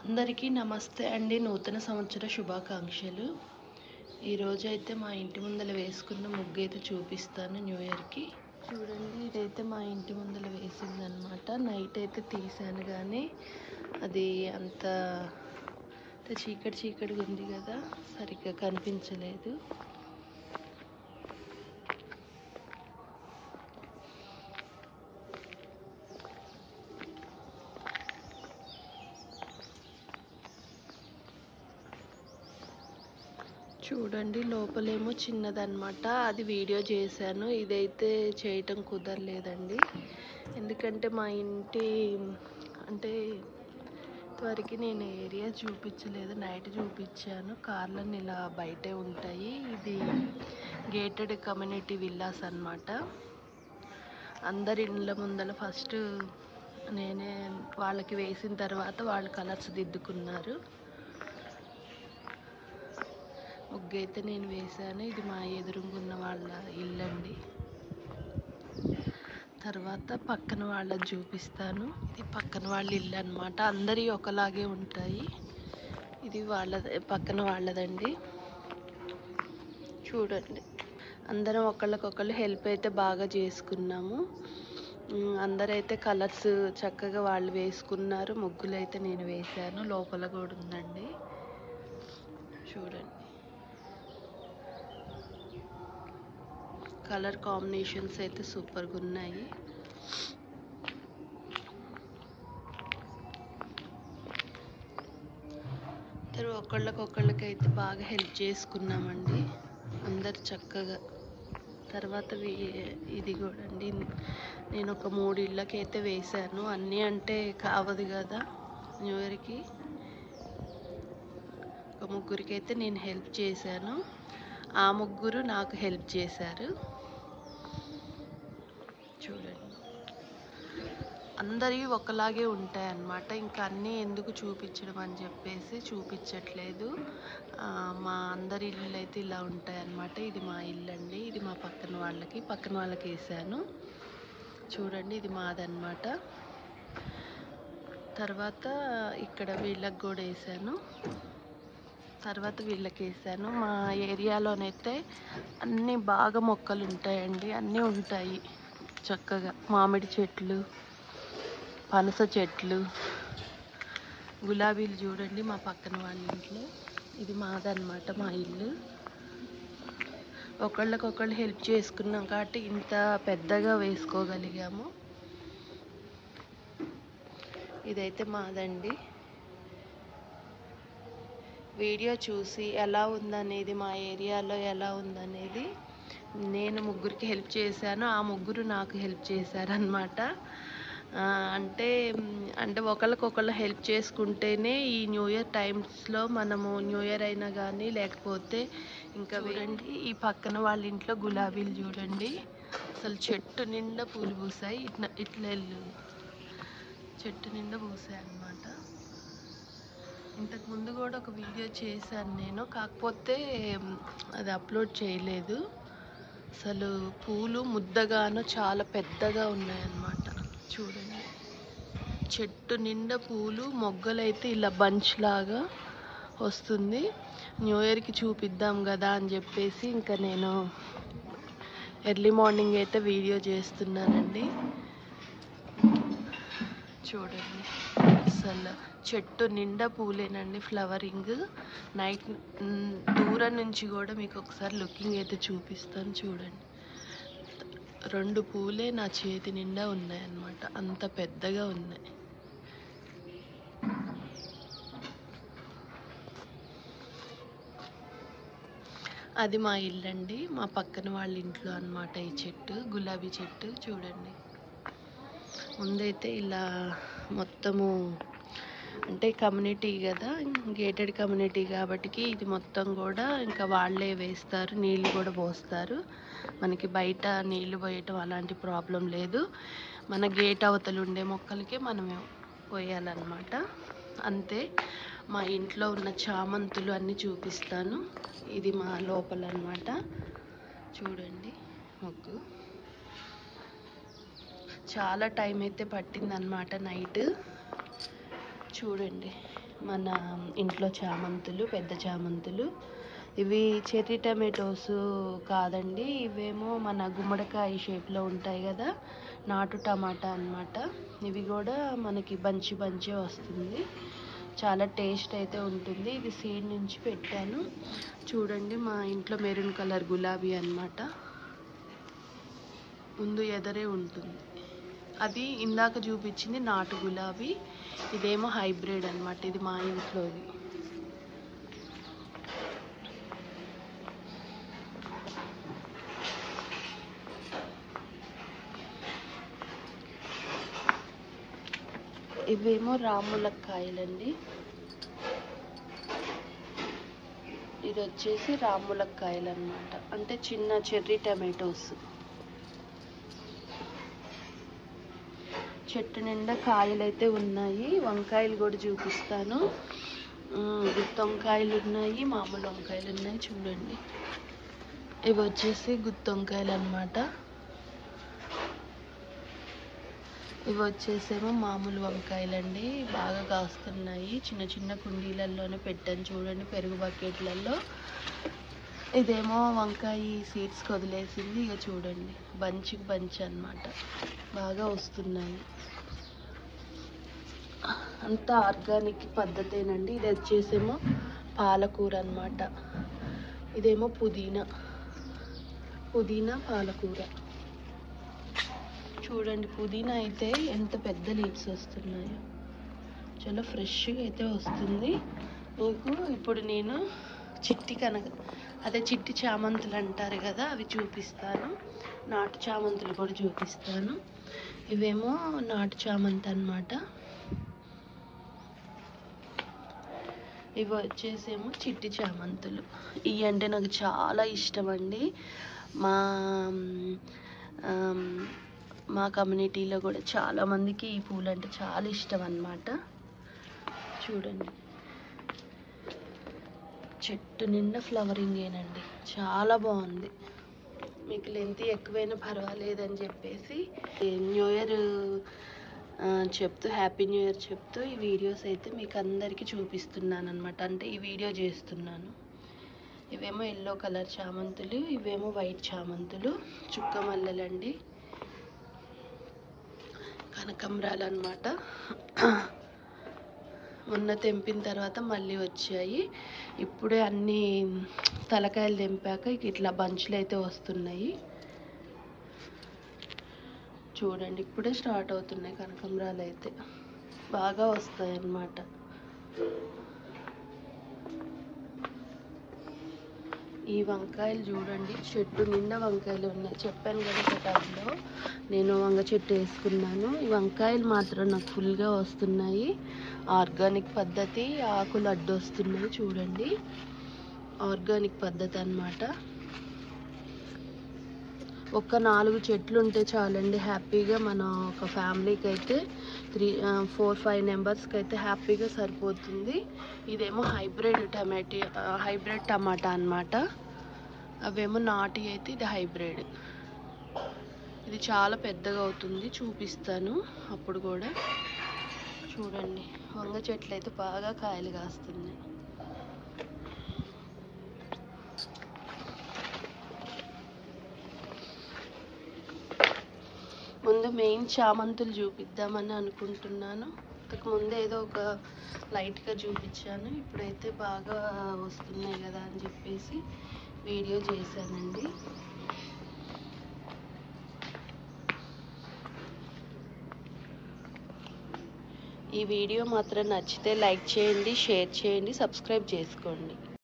అందరికీ నమస్తే అండి నూతన సంవత్సర శుభాకాంక్షలు ఈరోజు అయితే మా ఇంటి ముందర వేసుకున్న ముగ్గు అయితే చూపిస్తాను న్యూ ఇయర్కి చూడండి ఇదైతే మా ఇంటి ముందర వేసిందనమాట నైట్ అయితే తీసాను కానీ అది అంత అంత చీకటి చీకటిగా ఉంది కదా సరిగ్గా కనిపించలేదు చూడండి లోపలేమో చిన్నదన్నమాట అది వీడియో చేశాను ఇదైతే చేయటం కుదరలేదండి ఎందుకంటే మా ఇంటి అంటే ఇంతవరకు నేను ఏరియా చూపించలేదు నైట్ చూపించాను కార్లన్నీ ఇలా బయటే ఉంటాయి ఇది గేటెడ్ కమ్యూనిటీ విల్లాస్ అన్నమాట అందరి ఇండ్ల ముందర ఫస్ట్ నేనే వాళ్ళకి వేసిన తర్వాత వాళ్ళు కలర్స్ దిద్దుకున్నారు ముగ్గు అయితే నేను వేశాను ఇది మా ఎదురుగున్న వాళ్ళ ఇల్లండి తర్వాత పక్కన వాళ్ళది చూపిస్తాను ఇది పక్కన వాళ్ళ ఇల్లు అనమాట అందరి ఒకలాగే ఉంటాయి ఇది వాళ్ళది పక్కన వాళ్ళదండి చూడండి అందరం ఒకళ్ళకొకళ్ళు హెల్ప్ అయితే బాగా చేసుకున్నాము ఉమ్, అందరైతే కలర్స్ చక్కగా వాళ్ళు వేసుకున్నారు ముగ్గులు అయితే నేను వేశాను లోపల కూడా ఉందండి చూడండి కలర్ కాంబినేషన్స్ అయితే సూపర్గా ఉన్నాయి ఇద్దరు ఒకళ్ళకొకళ్ళకైతే బాగా హెల్ప్ చేసుకున్నామండి అందరు చక్కగా తర్వాత వీ- ఇది కూడా అండి నేను ఒక మూడు ఇళ్ళకైతే వేశాను అన్నీ అంటే కావదు కదా న్యూ ఇయర్కి ఒక ముగ్గురికి అయితే నేను హెల్ప్ చేశాను ఆ ముగ్గురు నాకు హెల్ప్ చేశారు చూడండి అందరివి ఒకలాగే ఉంటాయి అన్నమాట ఇంకా అన్నీ ఎందుకు చూపించడం అని చెప్పేసి చూపించట్లేదు ఆ, మా అందరి ఇల్లు అయితే ఇలా ఉంటాయి అన్నమాట ఇది మా ఇల్లు అండి ఇది మా పక్కన వాళ్ళకి పక్కన వాళ్ళకి వేసాను చూడండి ఇది మాదన్నమాట తర్వాత ఇక్కడ వీళ్ళకి కూడా వేసాను తర్వాత వీళ్ళకి వేసాను మా ఏరియాలోనైతే అన్నీ బాగా మొక్కలు ఉంటాయండి అన్నీ ఉంటాయి చక్కగా మామిడి చెట్లు పనస చెట్లు గులాబీలు చూడండి మా పక్కన వాళ్ళ ఇంట్లో ఇది మాదన్నమాట మా ఇల్లు ఒకళ్ళకొకళ్ళు హెల్ప్ చేసుకున్నాం కాబట్టి ఇంత పెద్దగా వేసుకోగలిగాము ఇదైతే మాదండి వీడియో చూసి ఎలా ఉందనేది మా ఏరియాలో ఎలా ఉందనేది నేను ముగ్గురికి హెల్ప్ చేశాను ఆ ముగ్గురు నాకు హెల్ప్ చేశారనమాట అంటే మ్, అంటే ఒకళ్ళకొకళ్ళు హెల్ప్ చేసుకుంటేనే ఈ న్యూ ఇయర్ టైమ్స్లో మనము న్యూ ఇయర్ అయినా కానీ లేకపోతే ఇంకా చూడండి ఈ పక్కన వాళ్ళ ఇంట్లో గులాబీలు చూడండి అసలు చెట్టు నిండా పూలు పూసాయి ఇట్లా ఇట్లా వెళ్ళు చెట్టు నిండా పూసాయి అన్నమాట ఇంతకు ముందు కూడా ఒక వీడియో చేశాను నేను కాకపోతే మ్, అది అప్లోడ్ చేయలేదు అసలు పూలు ముద్దగాను చాలా పెద్దగా ఉన్నాయన్నమాట చూడండి చెట్టు నిండా పూలు మొగ్గలైతే ఇలా బంచ్ లాగా వస్తుంది న్యూ ఇయర్కి చూపిద్దాం కదా అని చెప్పేసి ఇంకా నేను ఎర్లీ మార్నింగ్ అయితే వీడియో చేస్తున్నానండి చూడండి అసలు చెట్టు నిండా పూలేనండి ఫ్లవరింగ్ నైట్ మ్, దూరం నుంచి కూడా మీకు ఒకసారి లుకింగ్ అయితే చూపిస్తాను చూడండి రెండు పూలే నా చేతి నిండా ఉన్నాయన్నమాట అంత పెద్దగా ఉన్నాయి అది మా ఇల్లండి మా పక్కన వాళ్ళ ఇంట్లో అన్నమాట ఈ చెట్టు గులాబీ చెట్టు చూడండి ముందైతే ఇలా మొత్తము అంటే కమ్యూనిటీ కదా గేటెడ్ కమ్యూనిటీ కాబట్టికి ఇది మొత్తం కూడా ఇంకా వాళ్ళే వేస్తారు నీళ్ళు కూడా పోస్తారు మనకి బయట నీళ్ళు పోయటం అలాంటి ప్రాబ్లం లేదు మన గేట్ అవతలు ఉండే మొక్కలకే మనం పోయాలన్నమాట అంతే మా ఇంట్లో ఉన్న చామంతులు అన్నీ చూపిస్తాను ఇది మా లోపల అన్నమాట చూడండి మొగ్గు చాలా టైం అయితే పట్టిందనమాట నైట్ చూడండి మన ఇంట్లో చామంతులు పెద్ద చామంతులు ఇవి చెర్రీ టమాటోస్ కాదండి ఇవేమో మన గుమ్మడికాయ షేప్లో ఉంటాయి కదా నాటు టమాటా అన్నమాట ఇవి కూడా మనకి బంచి బంచే వస్తుంది చాలా టేస్ట్ అయితే ఉంటుంది ఇది సీడ్ నుంచి పెట్టాను చూడండి మా ఇంట్లో మెరూన్ కలర్ గులాబీ అన్నమాట ముందు ఎదరే ఉంటుంది అది ఇందాక చూపించింది నాటు గులాబీ ఇదేమో హైబ్రిడ్ అన్నమాట ఇది మా ఇంట్లోది ఇవేమో రాములక్కాయలండి ఇది వచ్చేసి రాములక్కాయలు అన్నమాట అంటే చిన్న చెర్రీ టమాటోస్ చెట్టు నిండా కాయలు అయితే ఉన్నాయి వంకాయలు కూడా చూపిస్తాను ఉమ్, గుత్తి వంకాయలు ఉన్నాయి మామూలు వంకాయలు ఉన్నాయి చూడండి ఇవి వచ్చేసి గుత్తి వంకాయలు అన్నమాట ఇవి వచ్చేసేమో మామూలు వంకాయలండి బాగా కాస్తున్నాయి చిన్న చిన్న కుండీలలోనే పెట్టాను చూడండి పెరుగు బకెట్లలో ఇదేమో వంకాయ సీడ్స్ వదిలేసింది ఇక చూడండి బంచికి బంచ్ అన్నమాట బాగా వస్తున్నాయి అంతా ఆర్గానిక్ పద్ధతేనండి ఇది వచ్చేసేమో పాలకూర అన్నమాట ఇదేమో పుదీనా పుదీనా పాలకూర చూడండి పుదీనా అయితే ఎంత పెద్ద లీవ్స్ వస్తున్నాయో చాలా ఫ్రెష్గా అయితే వస్తుంది మీకు ఇప్పుడు నేను చిట్టి కనక అదే చిట్టి చామంతులు అంటారు కదా అవి చూపిస్తాను నాటు చామంతులు కూడా చూపిస్తాను ఇవేమో నాటు చామంతి అన్నమాట ఇవి వచ్చేసేమో చిట్టి చామంతులు ఇవి అంటే నాకు చాలా ఇష్టం అండి మా ఆమ్, మా కమ్యూనిటీలో కూడా చాలా మందికి ఈ పూలు అంటే చాలా ఇష్టం అన్నమాట చూడండి చెట్టు నిండా ఫ్లవరింగ్ ఏనండి చాలా బాగుంది మీకు లెంత్ ఎక్కువైనా పర్వాలేదని చెప్పేసి న్యూ ఇయర్ ఆ, చెప్తూ హ్యాపీ న్యూ ఇయర్ చెప్తూ ఈ వీడియోస్ అయితే మీకు అందరికీ చూపిస్తున్నాను అనమాట అంటే ఈ వీడియో చేస్తున్నాను ఇవేమో ఎల్లో కలర్ చామంతులు ఇవేమో వైట్ చామంతులు చుక్క మల్లెలండి కనకంబరాలు అనమాట మొన్న తెంపిన తర్వాత మళ్ళీ వచ్చాయి ఇప్పుడే అన్ని తలకాయలు తెంపాక ఇక ఇట్లా బంచులు అయితే వస్తున్నాయి చూడండి ఇప్పుడే స్టార్ట్ అవుతున్నాయి కనకంబరాలు అయితే బాగా వస్తాయి అన్నమాట ఈ వంకాయలు చూడండి చెట్టు నిండా వంకాయలు ఉన్నాయి చెప్పాను కదా ఒక టబ్లో నేను వంగ చెట్టు వేసుకున్నాను ఈ వంకాయలు మాత్రం నాకు ఫుల్గా వస్తున్నాయి ఆర్గానిక్ పద్ధతి ఆకులు అడ్డు వస్తున్నాయి చూడండి ఆర్గానిక్ పద్ధతి అన్నమాట ఒక నాలుగు చెట్లు ఉంటే చాలండి హ్యాపీగా మన ఒక ఫ్యామిలీకి అయితే త్రీ ఫోర్ ఫైవ్ మెంబర్స్కి అయితే హ్యాపీగా సరిపోతుంది ఇదేమో హైబ్రిడ్ టమాటీ హైబ్రిడ్ టమాటా అన్నమాట అవేమో నాటి అయితే ఇది హైబ్రిడ్ ఇది చాలా పెద్దగా అవుతుంది చూపిస్తాను అప్పుడు కూడా చూడండి వంగ చెట్లు అయితే బాగా కాయలు కాస్తున్నాయి ముందు మెయిన్ చామంతులు చూపిద్దామని అనుకుంటున్నాను ఇంతకు ముందు ఏదో ఒక లైట్గా చూపించాను ఇప్పుడైతే బాగా వస్తున్నాయి కదా అని చెప్పేసి వీడియో చేశానండి ఈ వీడియో మాత్రం నచ్చితే లైక్ చేయండి షేర్ చేయండి సబ్స్క్రైబ్ చేసుకోండి